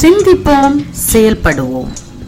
சிந்திப்போம் செயல்படுவோம்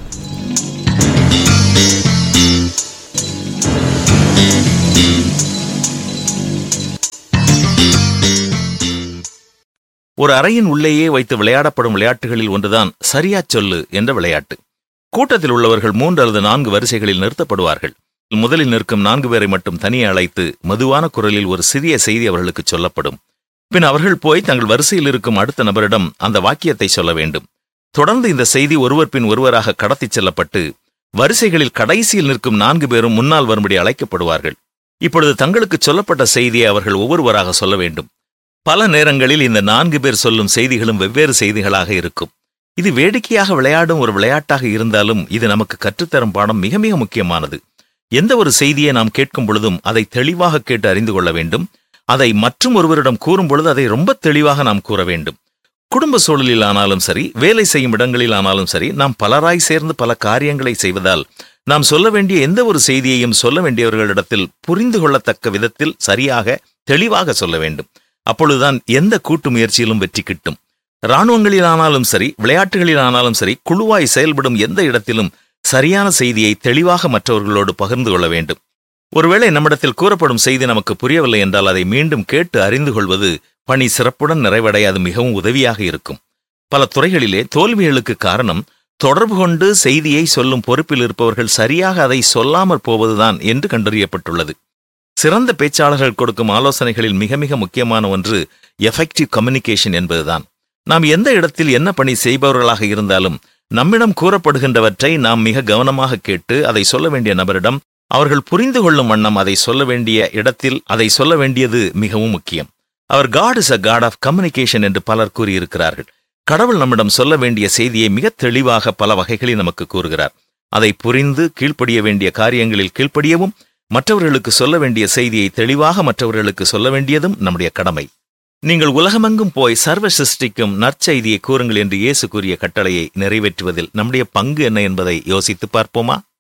ஒரு அறையின் உள்ளேயே வைத்து விளையாடப்படும் விளையாட்டுகளில் ஒன்றுதான் சரியா சொல்லு என்ற விளையாட்டு கூட்டத்தில் உள்ளவர்கள் மூன்று அல்லது நான்கு வரிசைகளில் நிறுத்தப்படுவார்கள் முதலில் நிற்கும் நான்கு பேரை மட்டும் தனியே அழைத்து மதுவான குரலில் ஒரு சிறிய செய்தி அவர்களுக்கு சொல்லப்படும் பின் அவர்கள் போய் தங்கள் வரிசையில் இருக்கும் அடுத்த நபரிடம் அந்த வாக்கியத்தை சொல்ல வேண்டும் தொடர்ந்து இந்த செய்தி ஒருவர் பின் ஒருவராக கடத்திச் செல்லப்பட்டு வரிசைகளில் கடைசியில் நிற்கும் நான்கு பேரும் முன்னால் வரும்படி அழைக்கப்படுவார்கள் இப்பொழுது தங்களுக்கு சொல்லப்பட்ட செய்தியை அவர்கள் ஒவ்வொருவராக சொல்ல வேண்டும் பல நேரங்களில் இந்த நான்கு பேர் சொல்லும் செய்திகளும் வெவ்வேறு செய்திகளாக இருக்கும் இது வேடிக்கையாக விளையாடும் ஒரு விளையாட்டாக இருந்தாலும் இது நமக்கு கற்றுத்தரும் பாடம் மிக மிக முக்கியமானது எந்த ஒரு செய்தியை நாம் கேட்கும் பொழுதும் அதை தெளிவாக கேட்டு அறிந்து கொள்ள வேண்டும் அதை மற்றும் ஒருவரிடம் கூறும் பொழுது அதை ரொம்ப தெளிவாக நாம் கூற வேண்டும் குடும்ப சூழலில் ஆனாலும் சரி வேலை செய்யும் இடங்களில் ஆனாலும் சரி நாம் பலராய் சேர்ந்து பல காரியங்களை செய்வதால் நாம் சொல்ல வேண்டிய எந்த ஒரு செய்தியையும் சொல்ல வேண்டியவர்களிடத்தில் புரிந்து கொள்ளத்தக்க விதத்தில் சரியாக தெளிவாக சொல்ல வேண்டும் அப்பொழுதுதான் எந்த கூட்டு முயற்சியிலும் வெற்றி கிட்டும் இராணுவங்களில் ஆனாலும் சரி விளையாட்டுகளில் ஆனாலும் சரி குழுவாய் செயல்படும் எந்த இடத்திலும் சரியான செய்தியை தெளிவாக மற்றவர்களோடு பகிர்ந்து கொள்ள வேண்டும் ஒருவேளை நம்மிடத்தில் கூறப்படும் செய்தி நமக்கு புரியவில்லை என்றால் அதை மீண்டும் கேட்டு அறிந்து கொள்வது பணி சிறப்புடன் நிறைவடைய அது மிகவும் உதவியாக இருக்கும் பல துறைகளிலே தோல்விகளுக்கு காரணம் தொடர்பு கொண்டு செய்தியை சொல்லும் பொறுப்பில் இருப்பவர்கள் சரியாக அதை சொல்லாமற் போவதுதான் என்று கண்டறியப்பட்டுள்ளது சிறந்த பேச்சாளர்கள் கொடுக்கும் ஆலோசனைகளில் மிக மிக முக்கியமான ஒன்று எஃபெக்டிவ் கம்யூனிகேஷன் என்பதுதான் நாம் எந்த இடத்தில் என்ன பணி செய்பவர்களாக இருந்தாலும் நம்மிடம் கூறப்படுகின்றவற்றை நாம் மிக கவனமாக கேட்டு அதை சொல்ல வேண்டிய நபரிடம் அவர்கள் புரிந்து கொள்ளும் வண்ணம் அதை சொல்ல வேண்டிய இடத்தில் அதை சொல்ல வேண்டியது மிகவும் முக்கியம் அவர் god is a god of communication என்று பலர் கூறியிருக்கிறார்கள் கடவுள் நம்மிடம் சொல்ல வேண்டிய செய்தியை மிக தெளிவாக பல வகைகளில் நமக்கு கூறுகிறார் அதை புரிந்து கீழ்ப்படிய வேண்டிய காரியங்களில் கீழ்ப்படியவும் மற்றவர்களுக்கு சொல்ல வேண்டிய செய்தியை தெளிவாக மற்றவர்களுக்கு சொல்ல வேண்டியதும் நம்முடைய கடமை நீங்கள் உலகமெங்கும் போய் சர்வ சிருஷ்டிக்கும் நற்செய்தியை கூறுங்கள் என்று இயேசு கூறிய கட்டளையை நிறைவேற்றுவதில் நம்முடைய பங்கு என்ன என்பதை யோசித்து பார்ப்போமா